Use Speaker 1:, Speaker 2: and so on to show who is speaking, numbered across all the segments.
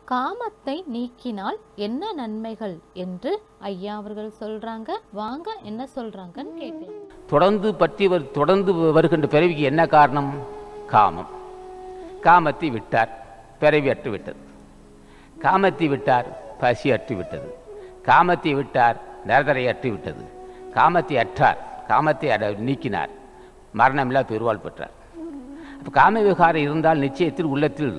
Speaker 1: காமத்தை நீக்கினால் என்ன நன்மைகள் என்று ஐயா அவர்கள் சொல்றாங்க வாங்க என்ன சொல்றாங்கன்னு கேட்கலாம்
Speaker 2: தொடர்ந்து பற்றி வர் தொடர்ந்து வருகின்ற பிறவிக்கு என்ன காரணம் காமம் காமத்தை விட்டார் பிறவி அற்று விட்டது காமத்தை விட்டார் பசி அற்று விட்டது காமத்தை விட்டார் நரதரை அற்று விட்டது காமத்தை அற்றார் காமத்தை அட நீக்கினார் மரணமில்லா பெருவாள் பெற்றார் அப்போ காம விகாரம் இருந்தால் நிச்சயத்தில் உள்ளத்தில்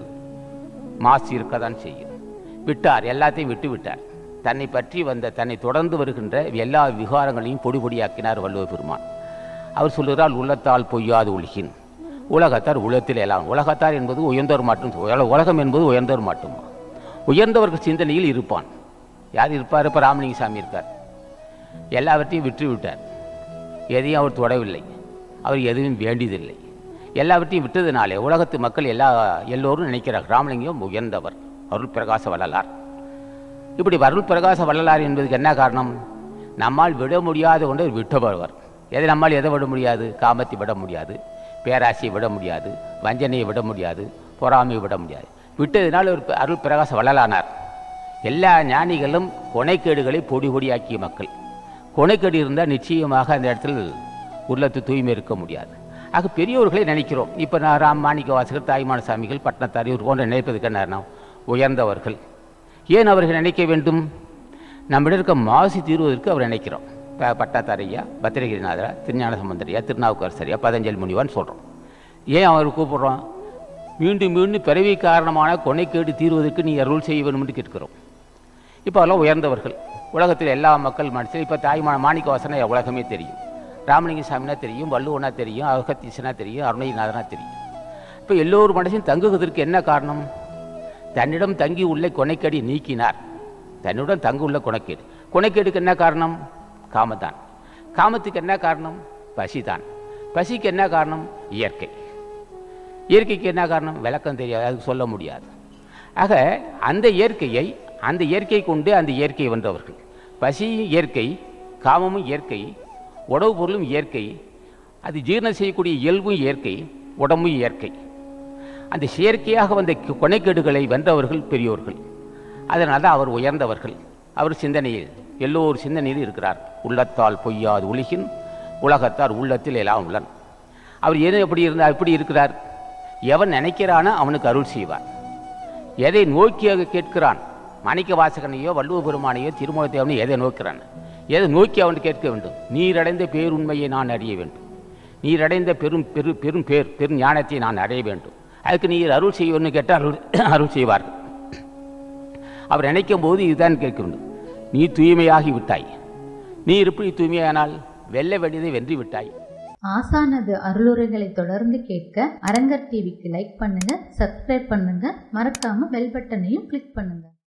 Speaker 2: மாசு இருக்கத்தான் செய்யும் விட்டார் எல்லாத்தையும் விட்டு விட்டார் தன்னை பற்றி வந்த தன்னை தொடர்ந்து வருகின்ற எல்லா விகாரங்களையும் பொடி பொடியாக்கினார் வள்ளுவ பெருமான் அவர் சொல்லுகிறார் உள்ளத்தால் பொய்யாது உலகின் உலகத்தார் உலகத்தில் எல்லாம் உலகத்தார் என்பது உயர்ந்தவர் மட்டும் உல- உலகம் என்பது உயர்ந்தவர் மட்டும் உயர்ந்தவர்கள் சிந்தனையில் இருப்பான் யார் இருப்பார் இப்போ ராமலிங்க சாமி இருக்கார் எல்லாவற்றையும் விற்று விட்டார் எதையும் அவர் தொடவில்லை அவர் எதுவும் வேண்டியதில்லை எல்லாவற்றையும் விட்டதுனாலே உலகத்து மக்கள் எல்லா எல்லோரும் நினைக்கிறார் ராமலிங்கம் உயர்ந்தவர் அருள் பிரகாச வள்ளலார் இப்படி அருள் பிரகாச வள்ளலார் என்பதுக்கு என்ன காரணம் நம்மால் விட முடியாத ஒன்றை விட்டவர் எதை நம்மால் எதை விட முடியாது காமத்தை விட முடியாது பேராசையை விட முடியாது வஞ்சனையை விட முடியாது பொறாமையை விட முடியாது விட்டதினால் ஒரு அருள் பிரகாச வள்ளலானார் எல்லா ஞானிகளும் கொனைக்கேடுகளை பொடி பொடியாக்கிய மக்கள் கொனைக்கேடு இருந்தால் நிச்சயமாக அந்த இடத்தில் உள்ளத்து தூய்மை இருக்க முடியாது ஆக பெரியோர்களை நினைக்கிறோம் இப்போ நான் ராம் மாணிக்க வாசகர் தாய்மான சாமிகள் பட்டணத்தார் இவர் போன்ற நினைப்பதுக்கு என்ன அர்த்தம்? உயர்ந்தவர்கள் ஏன் அவர்கள் நினைக்க வேண்டும் நம்மிடம் இருக்க மாசு தீர்வதற்கு அவர் நினைக்கிறோம் இப்போ பட்டாத்தாரையா பத்திரகிரிநாதரா திருஞான சம்பந்தரையா திருநாவுக்கரசரியா பதஞ்சலி முனிவான்னு சொல்கிறோம் ஏன் அவர் கூப்பிடுறோம் மீண்டும் மீண்டும் பிறவி காரணமான கொனைக்கேடு தீர்வதற்கு நீ அருள் செய்ய வேண்டும் என்று கேட்கிறோம் இப்போ அதெல்லாம் உயர்ந்தவர்கள் உலகத்தில் எல்லா மக்கள் மனுஷன் இப்போ தாய்மான மாணிக்க வாசனை உலகமே தெரியும் ராமலிங்க சாமினா தெரியும் வள்ளுவனா தெரியும் அகத்தீசனா தெரியும் அருணகிரிநாதனா தெரியும் இப்போ எல்லோரும் மனுஷன் தங்குவதற்கு என்ன காரணம் தன்னிடம் தங்கி உள்ள கொனைக்கடி நீக்கினார் தன்னுடன் தங்க உள்ள கொனைக்கேடு கொனைக்கேடுக்கு என்ன காரணம் காமத்தான் காமத்துக்கு என்ன காரணம் பசிதான் பசிக்கு என்ன காரணம் இயற்கை இயற்கைக்கு என்ன காரணம் விளக்கம் தெரியாது அதுக்கு சொல்ல முடியாது ஆக அந்த இயற்கையை அந்த இயற்கை கொண்டு அந்த இயற்கையை வென்றவர்கள் பசியும் இயற்கை காமமும் இயற்கை உணவு பொருளும் இயற்கை அது ஜீரணம் செய்யக்கூடிய இயல்பும் இயற்கை உடம்பும் இயற்கை அந்த செயற்கையாக வந்த கு- கொனைக்கேடுகளை வென்றவர்கள் பெரியோர்கள் அதனால் தான் அவர் உயர்ந்தவர்கள் அவர் சிந்தனையில் எல்லோர் சிந்தனையில் இருக்கிறார் உள்ளத்தால் பொய்யாது உலகின் உலகத்தார் உள்ளத்தில் எல்லாம் உள்ளன் அவர் எது எப்படி இருந்தார் எப்படி இருக்கிறார் எவன் நினைக்கிறானோ அவனுக்கு அருள் செய்வார் எதை நோக்கியாக கேட்கிறான் மாணிக்க வாசகனையோ வள்ளுவ பெருமானையோ திருமணத்தேவனையோ எதை நோக்கிறான் எதை நோக்கி அவன் கேட்க வேண்டும் நீரடைந்த பேருண்மையை நான் அறிய வேண்டும் நீரடைந்த பெரும் பெரு பெரும் பேர் பெரும் ஞானத்தை நான் அடைய வேண்டும் அதுக்கு நீர் அருள் செய்யணும்னு கேட்டால் அருள் அருள் செய்வார்கள் அவர் நினைக்கும் போது இதுதான் கேட்க வேண்டும் நீ தூய்மையாகி விட்டாய் நீ எப்படி தூய்மையானால் வெல்ல வேண்டியதை வென்று விட்டாய்
Speaker 3: ஆசானது அருளுரைகளை தொடர்ந்து கேட்க அரங்கர் டிவிக்கு லைக் பண்ணுங்க சப்ஸ்கிரைப் பண்ணுங்க மறக்காம பெல் பட்டனையும் கிளிக் பண்ணுங்க